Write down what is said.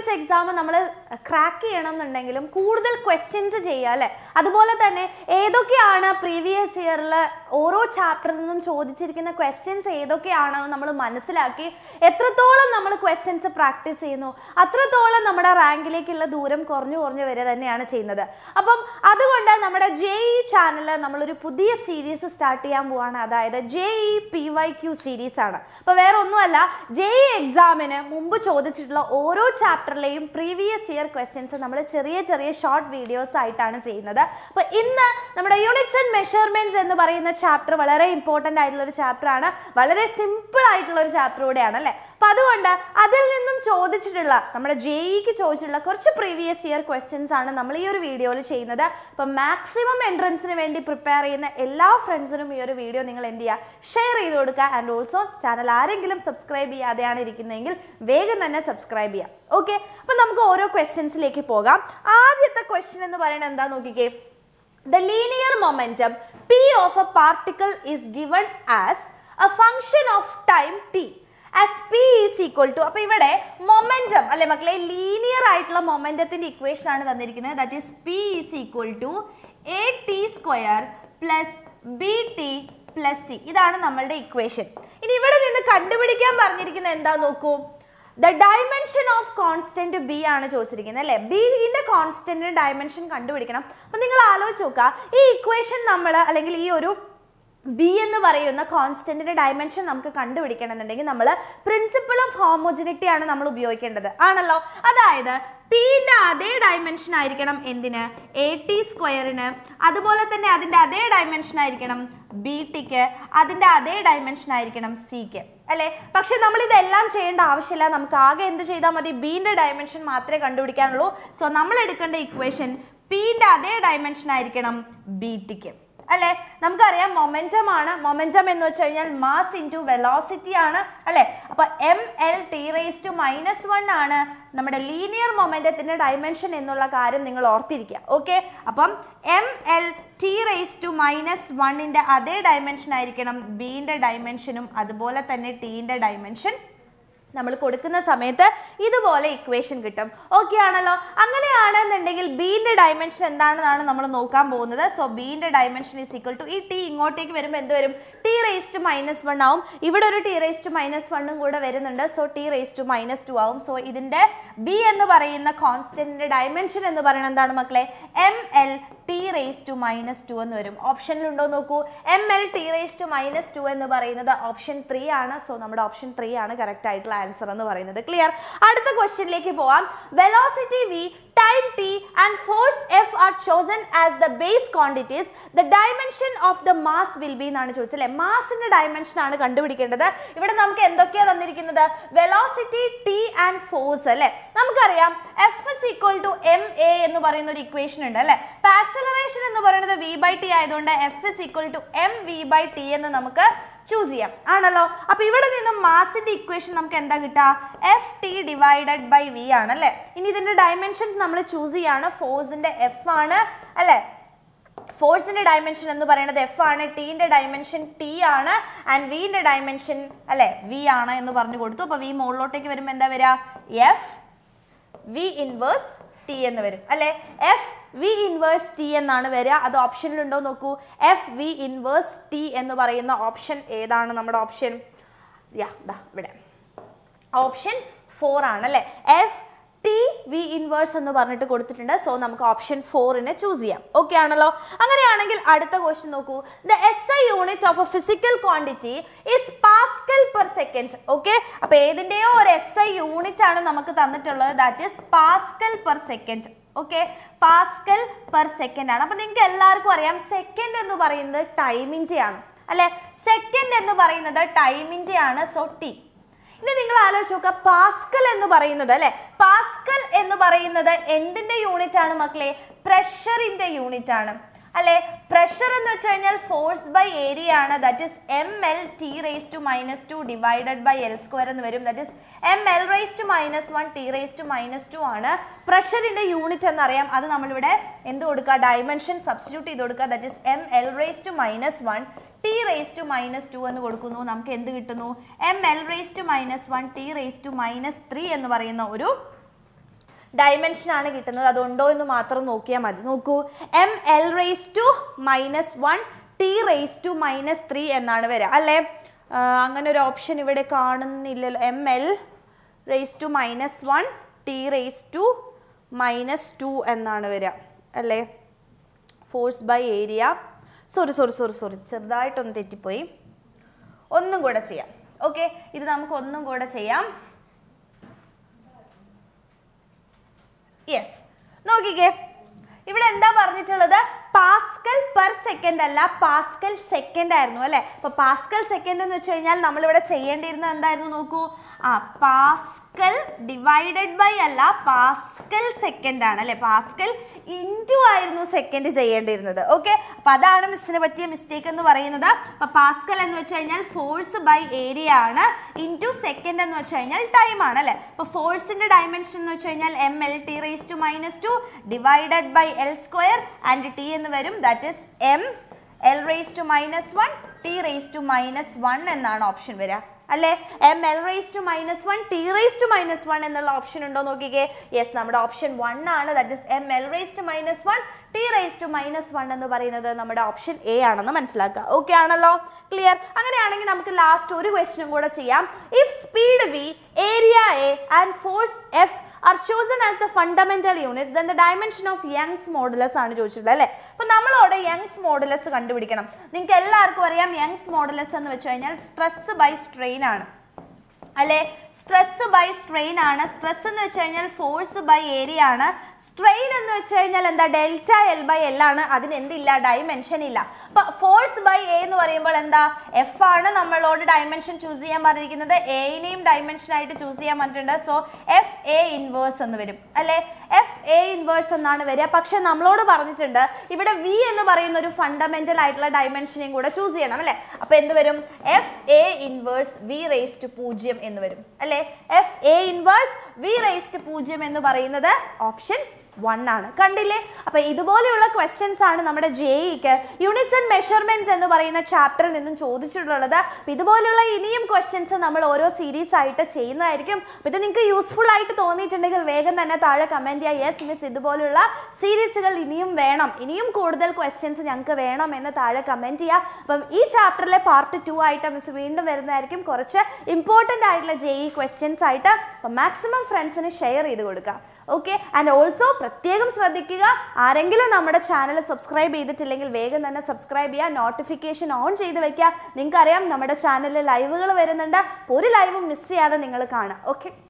entrance exam നമ്മൾ crack ചെയ്യണം എന്നുണ്ടെങ്കിലും കൂടുതൽ ക്വസ്റ്റ്യൻസ് ചെയ്യുക അല്ലേ അതുപോലെ തന്നെ ഏതൊക്കെയാണ് പ്രീവിയസ് ഇയറിൽ ഓരോ ചാപ്റ്ററിൽ നിന്നും ചോദിച്ചിരിക്കുന്ന ക്വസ്റ്റ്യൻസ് ഏതൊക്കെയാണെന്ന് നമ്മൾ മനസ്സിലാക്കി എത്രത്തോളം നമ്മൾ ക്വസ്റ്റ്യൻസ് പ്രാക്ടീസ് ചെയ്യുന്നു അത്രത്തോളം നമ്മുടെ റാങ്കിലേക്കുള്ള ദൂരം കുറഞ്ഞു കുറഞ്ഞു വരിക തന്നെയാണ് ചെയ്യുന്നത് അപ്പം അതുകൊണ്ട് നമ്മുടെ ജെ ഇ ചാനലിൽ നമ്മളൊരു പുതിയ സീരീസ് സ്റ്റാർട്ട് ചെയ്യാൻ പോവാണ് അതായത് J E P Y Q series ആണ് അപ്പോൾ വേറെ ഒന്നുമല്ല ജെ ഇ എക്സാമിന് മുമ്പ് ചോദിച്ചിട്ടുള്ള ഓരോ ചാപ്റ്ററിലെയും പ്രീവിയസ് ഇയർ ക്വസ്റ്റ്യൻസ് നമ്മൾ ചെറിയ ചെറിയ ഷോർട്ട് വീഡിയോസ് ആയിട്ടാണ് ചെയ്യുന്നത് അപ്പോൾ ഇന്ന് നമ്മുടെ യൂണിറ്റ്സ് ആൻഡ് മെഷർമെന്റ്സ് എന്ന് പറയുന്ന ചാപ്റ്റർ വളരെ ഇമ്പോർട്ടൻ്റ് ആയിട്ടുള്ള ഒരു ചാപ്റ്റർ ആണ് വളരെ സിമ്പിൾ ആയിട്ടുള്ള ഒരു ചാപ്റ്റർ കൂടെയാണ് അല്ലേ അപ്പം അതുകൊണ്ട് അതിൽ നിന്നും ചോദിച്ചിട്ടുള്ള നമ്മുടെ ജെഇക്ക് ചോദിച്ചിട്ടുള്ള കുറച്ച് പ്രീവിയസ് ഇയർ ക്വസ്റ്റ്യൻസ് ആണ് നമ്മൾ ഈ ഒരു വീഡിയോയിൽ ചെയ്യുന്നത് അപ്പം മാക്സിമം എൻട്രൻസിന് വേണ്ടി പ്രിപ്പയർ ചെയ്യുന്ന എല്ലാ ഫ്രണ്ട്സിനും ഈ ഒരു വീഡിയോ നിങ്ങൾ എന്ത് ചെയ്യുക ഷെയർ ചെയ്ത് കൊടുക്കുക ആൻഡ് ഓൾസോ ചാനൽ ആരെങ്കിലും സബ്സ്ക്രൈബ് ചെയ്യാതെയാണ് ഇരിക്കുന്നതെങ്കിൽ വേഗം തന്നെ സബ്സ്ക്രൈബ് ചെയ്യാം ഓക്കെ അപ്പം നമുക്ക് ഓരോ ക്വസ്റ്റ്യൻസിലേക്ക് പോകാം ആദ്യത്തെ ക്വസ്റ്റ്യൻ എന്ന് പറയുന്നത് എന്താ നോക്കിക്കേ The linear momentum p of a particle is given as a function of time t as p is equal to അപ്പോൾ ഇവിടെ മൊമെൻറ്റം അല്ലെ മക്കളെ ലീനിയർ ആയിട്ടുള്ള മൊമെൻറ്റത്തിൻ്റെ ഇക്വേഷൻ ആണ് തന്നിരിക്കുന്നത് that is P is equal to A T square plus B T plus C ഇതാണ് നമ്മളുടെ equation ഇനി ഇവിടെ നിന്ന് കണ്ടുപിടിക്കാൻ പറഞ്ഞിരിക്കുന്നത് എന്താ നോക്കൂ the dimension of constant B ആണ് ചോദിച്ചിരിക്കുന്നത് അല്ലേ ബിന്റെ കോൺസ്റ്റന്റിന് ഡയമെൻഷൻ കണ്ടുപിടിക്കണം അപ്പം നിങ്ങൾ ആലോചിച്ച് നോക്കുക ഈ ഇക്വേഷൻ നമ്മൾ അല്ലെങ്കിൽ ഈ ഒരു ബി എന്ന് പറയുന്ന കോൺസ്റ്റന്റിന്റെ ഡയമെൻഷൻ നമുക്ക് കണ്ടുപിടിക്കണം എന്നുണ്ടെങ്കിൽ നമ്മൾ പ്രിൻസിപ്പിൾ ഓഫ് ഹോമോജിനിറ്റി ആണ് നമ്മൾ ഉപയോഗിക്കേണ്ടത് ആണല്ലോ അതായത് പിന്റെ അതേ ഡയമെൻഷൻ ആയിരിക്കണം എന്തിന് എ ടി സ്ക്വയറിന് അതുപോലെ തന്നെ അതിന്റെ അതേ ഡയമെൻഷൻ ആയിരിക്കണം ബി ടിക്ക് അതിന്റെ അതേ ഡയമെൻഷൻ ആയിരിക്കണം സിക്ക് അല്ലേ പക്ഷെ നമ്മൾ ഇതെല്ലാം ചെയ്യേണ്ട ആവശ്യമില്ല നമുക്ക് ആകെ എന്ത് ചെയ്താൽ മതി ബിന്റെ ഡയമെൻഷൻ മാത്രമേ കണ്ടുപിടിക്കാനുള്ളൂ സോ നമ്മൾ എടുക്കേണ്ട ഇക്വേഷൻ പിന്റെ അതേ ഡയമെൻഷൻ ആയിരിക്കണം ബി ടിക്ക് അല്ലെ നമുക്കറിയാം മൊമെന്റം ആണ് മൊമെന്റം എന്ന് വെച്ച് കഴിഞ്ഞാൽ മാസ് ഇൻറ്റു വെലോസിറ്റി ആണ് അല്ലെ അപ്പൊ M L T raise to minus one ആണ് നമ്മുടെ ലീനിയർ മൊമെന്റത്തിന്റെ ഡയമെൻഷൻ എന്നുള്ള കാര്യം നിങ്ങൾ ഓർത്തിരിക്കുക ഓക്കെ അപ്പം M L T raise to minus വണ്ണിന്റെ അതേ ഡയമെൻഷൻ ആയിരിക്കണം ബിന്റെ ഡയമെൻഷനും അതുപോലെ തന്നെ ടീന്റെ ഡയമെൻഷൻ നമ്മൾ കൊടുക്കുന്ന സമയത്ത് ഇതുപോലെ ഇക്വേഷൻ കിട്ടും ഓക്കെ ആണല്ലോ അങ്ങനെയാണെന്നുണ്ടെങ്കിൽ ബീൻ്റെ ഡയമെൻഷൻ എന്താണെന്നാണ് നമ്മൾ നോക്കാൻ പോകുന്നത് സോ ബീൻ്റെ ഡയമെൻഷൻ ഈസ് ഈക്വൽ ടു ഈ ടി ഇങ്ങോട്ടേക്ക് വരുമ്പോൾ എന്ത് വരും T raise to minus one ആവും ഇവിടെ ഒരു ടി റേസ് ടു മൈനസ് വണ്ണും കൂടെ വരുന്നുണ്ട് so T raise to minus two ആവും സോ ഇതിൻ്റെ ബി എന്ന് പറയുന്ന കോൺസ്റ്റന്റിന്റെ ഡയമെൻഷൻ എന്ന് പറയുന്നത് എന്താണ് മക്കളെ M L T raise to minus two എന്ന് വരും ഓപ്ഷനിലുണ്ടോ നോക്കൂ M L T raise to minus two എന്ന് പറയുന്നത് ഓപ്ഷൻ ത്രീ ആണ് സോ നമ്മുടെ ഓപ്ഷൻ ത്രീ ആണ് കറക്റ്റ് ആയിട്ടുള്ള ആൻസർ എന്ന് പറയുന്നത് ക്ലിയർ അടുത്ത ക്വസ്റ്റ്യനിലേക്ക് പോവാം velocity V time T and force F are chosen as the base quantities the dimension of the mass will be എന്നാണ് ചോദിച്ചത് അല്ലെ മാസിന്റെ ഡയമെൻഷൻ ആണ് കണ്ടുപിടിക്കേണ്ടത് ഇവിടെ നമുക്ക് എന്തൊക്കെയാ തന്നിരിക്കുന്നത് വെലോസിറ്റി ടി ആൻഡ് ഫോഴ്സ് അല്ലെ നമുക്കറിയാം F is equal to M A എന്ന് പറയുന്ന ഒരു ഇക്വേഷൻ ഉണ്ട് അല്ലെ അപ്പൊ ആക്സലറേഷൻ എന്ന് പറയുന്നത് വി ബൈ ടി ആയതുകൊണ്ട് F is equal to M V by T എന്ന് നമുക്ക് ചൂസ് ചെയ്യാം ആണല്ലോ അപ്പൊ ഇവിടെ നിന്നും മാസിന്റെ ഇക്വേഷൻ നമുക്ക് എന്താ കിട്ടുക F T divided by V ആണ് അല്ലെ ഇനി ഇതിന്റെ ഡയമെൻഷൻസ് നമ്മൾ ചൂസ് ചെയ്യാണ് ഫോഴ്സിന്റെ എഫ് ആണ് അല്ലെ ഫോഴ്സിന്റെ ഡയമെൻഷൻ എന്ന് പറയുന്നത് എഫ് ആണ് ടീന്റെ ഡയമെൻഷൻ ടി ആണ് ആൻഡ് വിന്റെ ഡയമെൻഷൻ അല്ലെ വി ആണ് എന്ന് പറഞ്ഞു കൊടുത്തു അപ്പൊ വി മുകളിലോട്ടേക്ക് വരുമ്പോൾ എന്താ വരിക എഫ് വി ഇൻവേഴ്സ് ടി എന്ന് വരും അല്ലെ എഫ് വി ഇൻവേഴ്സ് ടി എന്നാണ് വരിക അത് ഓപ്ഷനിലുണ്ടോ നോക്കൂ എഫ് വി ഇൻവേഴ്സ് ടി എന്ന് പറയുന്ന ഓപ്ഷൻ ഏതാണ് നമ്മുടെ ഓപ്ഷൻ യാ ദാ ഇവിടെ ഓപ്ഷൻ ഫോർ ആണ് അല്ലെ എഫ് ടി വി ഇൻവേഴ്സ് എന്ന് പറഞ്ഞിട്ട് കൊടുത്തിട്ടുണ്ട് സോ നമുക്ക് ഓപ്ഷൻ ഫോറിനെ ചൂസ് ചെയ്യാം ഓക്കെ ആണല്ലോ അങ്ങനെയാണെങ്കിൽ അടുത്ത ക്വസ്റ്റ്യൻ നോക്കൂ the S I unit of a physical quantity is pascal per second okay അപ്പൊ ഏതിന്റെയോ ഒരു എസ് ഐ യൂണിറ്റ് ആണ് നമുക്ക് തന്നിട്ടുള്ളത് that is pascal per second okay pascal per second ആണ് അപ്പൊ നിങ്ങൾക്ക് എല്ലാവർക്കും അറിയാം സെക്കൻഡ് എന്ന് പറയുന്നത് ടൈമിന്റെ ആണ് അല്ലെ സെക്കൻഡ് എന്ന് പറയുന്നത് ടൈമിന്റെ ആണ് സോ ടി ഇനി നിങ്ങൾ ആലോചിച്ച് നോക്കുക പാസ്കൽ എന്ന് പറയുന്നത് അല്ലെ പാസ്കൽ എന്ന് പറയുന്നത് എന്തിന്റെ യൂണിറ്റ് ആണ് മക്കളെ പ്രഷറിന്റെ യൂണിറ്റ് ആണ് അല്ലെ പ്രഷർ എന്ന് വെച്ച് കഴിഞ്ഞാൽ ഫോഴ്സ് ബൈ ഏരിയ ആണ് that is M L T raise to minus two divided by L square എന്ന് വരും that is M L raise to minus one T raise to minus two ആണ് പ്രഷറിന്റെ യൂണിറ്റ് എന്നറിയാം അത് നമ്മളിവിടെ എന്ത് കൊടുക്കുക ഡയമെൻഷൻ സബ്സ്റ്റിറ്റ്യൂട്ട് ചെയ്ത് കൊടുക്കുക that is M L raise to minus one T raise to minus two എന്ന് കൊടുക്കുന്നു നമുക്ക് എന്ത് കിട്ടുന്നു M L raise to minus one T raise to minus three എന്ന് പറയുന്ന ഒരു ഡയമെൻഷൻ ആണ് കിട്ടുന്നത് അതുണ്ടോ എന്ന് മാത്രം നോക്കിയാൽ മതി നോക്കൂ M L raise to minus one T raise to minus three എന്നാണ് വരിക അല്ലേ ആ, അങ്ങനെ ഒരു ഓപ്ഷൻ ഇവിടെ കാണുന്നില്ലല്ലോ M L raise to minus one T raise to minus two എന്നാണ് വരിക അല്ലേ force by area sorry sorry sorry sorry ചെറുതായിട്ടൊന്ന് തെറ്റിപ്പോയി ഒന്നും കൂടെ ചെയ്യാം ഓക്കെ ഇത് നമുക്ക് ഒന്നും കൂടെ ചെയ്യാം യെസ് നോക്കിക്കേ ഇവിടെ എന്താ പറഞ്ഞിട്ടുള്ളത് പാസ്കൽ പെർ സെക്കൻഡ് അല്ല പാസ്കൽ സെക്കൻഡ് ആയിരുന്നു അല്ലേ അപ്പൊ പാസ്കൽ സെക്കൻഡ് എന്ന് വെച്ച് കഴിഞ്ഞാൽ നമ്മളിവിടെ ചെയ്യേണ്ടിയിരുന്നത് എന്തായിരുന്നു നോക്കൂ ആ പാസ്കൽ ഡിവൈഡഡ് ബൈ അല്ല പാസ്കൽ സെക്കൻഡ് ആണ് അല്ലേ പാസ്കൽ ഇൻറ്റു ആയിരുന്നു സെക്കൻഡ് ചെയ്യേണ്ടിയിരുന്നത് ഓക്കെ അപ്പൊ അതാണ് മിസ്സിന് പറ്റിയ മിസ്റ്റേക്ക് എന്ന് പറയുന്നത് അപ്പൊ പാസ്കൽ എന്ന് വെച്ച് കഴിഞ്ഞാൽ ഫോഴ്സ് ബൈ ഏരിയ ആണ് ഇൻറ്റു സെക്കൻഡ് എന്ന് വെച്ച് കഴിഞ്ഞാൽ ടൈം ആണ് അല്ലേ അപ്പൊ ഫോഴ്സിന്റെ ഡയമെൻഷൻ എന്ന് വെച്ച് കഴിഞ്ഞാൽ M L T raise to minus two divided by L square and T എന്ന് വരും that is M L raise to minus one T raise to minus one എന്നാണ് ഓപ്ഷൻ വരിക അല്ലേ M L raise to minus one T raise to minus one എന്നുള്ള option ഉണ്ടോ നോക്കിക്കേ yes നമ്മുടെ option one ആണ് that is M L raise to minus one T raise to minus one എന്ന് പറയുന്നത് നമ്മുടെ ഓപ്ഷൻ എ ആണെന്ന് മനസ്സിലാക്കുക ഓക്കെ ആണല്ലോ ക്ലിയർ അങ്ങനെയാണെങ്കിൽ നമുക്ക് ലാസ്റ്റ് ഒരു ക്വസ്റ്റ്യനും കൂടെ ചെയ്യാം if speed V area A and force F are chosen as the fundamental units then the dimension of Young's modulus ആണ് ചോദിച്ചിട്ടുള്ളത് അല്ലേ അപ്പൊ നമ്മളോട് യങ്സ് മോഡുലസ് കണ്ടുപിടിക്കണം നിങ്ങൾക്ക് എല്ലാവർക്കും അറിയാം യങ്സ് മോഡുലസ് എന്ന് വെച്ച് കഴിഞ്ഞാൽ സ്ട്രെസ് ബൈ സ്ട്രെയിൻ ആണ് അല്ലെ സ്ട്രെസ് ബൈ സ്ട്രെയിൻ ആണ് സ്ട്രെസ് എന്ന് വെച്ച് കഴിഞ്ഞാൽ ഫോഴ്സ് ബൈ ഏരിയ ആണ് സ്ട്രെയിൻ എന്ന് വെച്ച് കഴിഞ്ഞാൽ എന്താ ഡെൽറ്റ എൽ ബൈ എൽ ആണ് അതിന് എന്തില്ല ഡയമെൻഷൻ ഇല്ല അപ്പൊ ഫോഴ്സ് ബൈ എ എന്ന് പറയുമ്പോൾ എന്താ എഫ് ആണ് നമ്മളോട് ഡയമെൻഷൻ ചൂസ് ചെയ്യാൻ പറഞ്ഞിരിക്കുന്നത് എനെയും ഡയമെൻഷൻ ആയിട്ട് ചൂസ് ചെയ്യാൻ പറഞ്ഞിട്ടുണ്ട് സോ എഫ് എ ഇൻവേഴ്സ് എന്ന് വരും അല്ലെ എഫ് എ ഇൻവേഴ്സ് എന്നാണ് വരിക പക്ഷെ നമ്മളോട് പറഞ്ഞിട്ടുണ്ട് ഇവിടെ വി എന്ന് പറയുന്ന ഒരു ഫണ്ടമെന്റൽ ആയിട്ടുള്ള ഡയമെൻഷനെയും കൂടെ ചൂസ് ചെയ്യണം അല്ലെ അപ്പൊ എന്ത് വരും F A inverse V raise to പൂജ്യം എന്ന് വരും അല്ലെ F A inverse V raise to പൂജ്യം എന്ന് പറയുന്നത് ഓപ്ഷൻ വൺ ആണ് കണ്ടില്ലേ അപ്പൊ ഇതുപോലെയുള്ള ക്വസ്റ്റ്യൻസ് ആണ് നമ്മുടെ ജെഇക്ക് യൂണിറ്റ്സ് ആൻഡ് മെഷർമെന്റ്സ് എന്ന് പറയുന്ന ചാപ്റ്ററിൽ നിന്നും ചോദിച്ചിട്ടുള്ളത് അപ്പൊ ഇതുപോലുള്ള ഇനിയും ക്വസ്റ്റ്യൻസ് നമ്മൾ ഓരോ സീരീസ് ആയിട്ട് ചെയ്യുന്നതായിരിക്കും അപ്പൊ ഇത് നിങ്ങൾക്ക് യൂസ്ഫുൾ ആയിട്ട് തോന്നിയിട്ടുണ്ടെങ്കിൽ വേഗം തന്നെ താഴെ കമന്റ് ചെയ്യുക യെസ് മിസ് ഇതുപോലുള്ള സീരീസുകൾ ഇനിയും വേണം ഇനിയും കൂടുതൽ ക്വസ്റ്റ്യൻസ് ഞങ്ങൾക്ക് വേണം എന്ന് താഴെ കമന്റ് ചെയ്യുക അപ്പം ഈ ചാപ്റ്ററിലെ പാർട്ട് ടു ആയിട്ട് മിസ് വീണ്ടും വരുന്നതായിരിക്കും കുറച്ച് ഇമ്പോർട്ടൻ്റ് ആയിട്ടുള്ള ജെഇ ക്വസ്റ്റ്യൻസ് ആയിട്ട് അപ്പം മാക്സിമം ഫ്രണ്ട്സിന് ഷെയർ ചെയ്ത് കൊടുക്കുക ഓക്കെ ആൻഡ് ഓൾസോ പ്രത്യേകം ശ്രദ്ധിക്കുക ആരെങ്കിലും നമ്മുടെ ചാനൽ സബ്സ്ക്രൈബ് ചെയ്തിട്ടില്ലെങ്കിൽ വേഗം തന്നെ സബ്സ്ക്രൈബ് ചെയ്യുക നോട്ടിഫിക്കേഷൻ ഓൺ ചെയ്ത് വെക്കുക നിങ്ങൾക്കറിയാം നമ്മുടെ ചാനലിൽ ലൈവുകൾ വരുന്നുണ്ട് അപ്പോൾ ഒരു ലൈവും മിസ് ചെയ്യാതെ നിങ്ങൾ കാണുക ഓക്കെ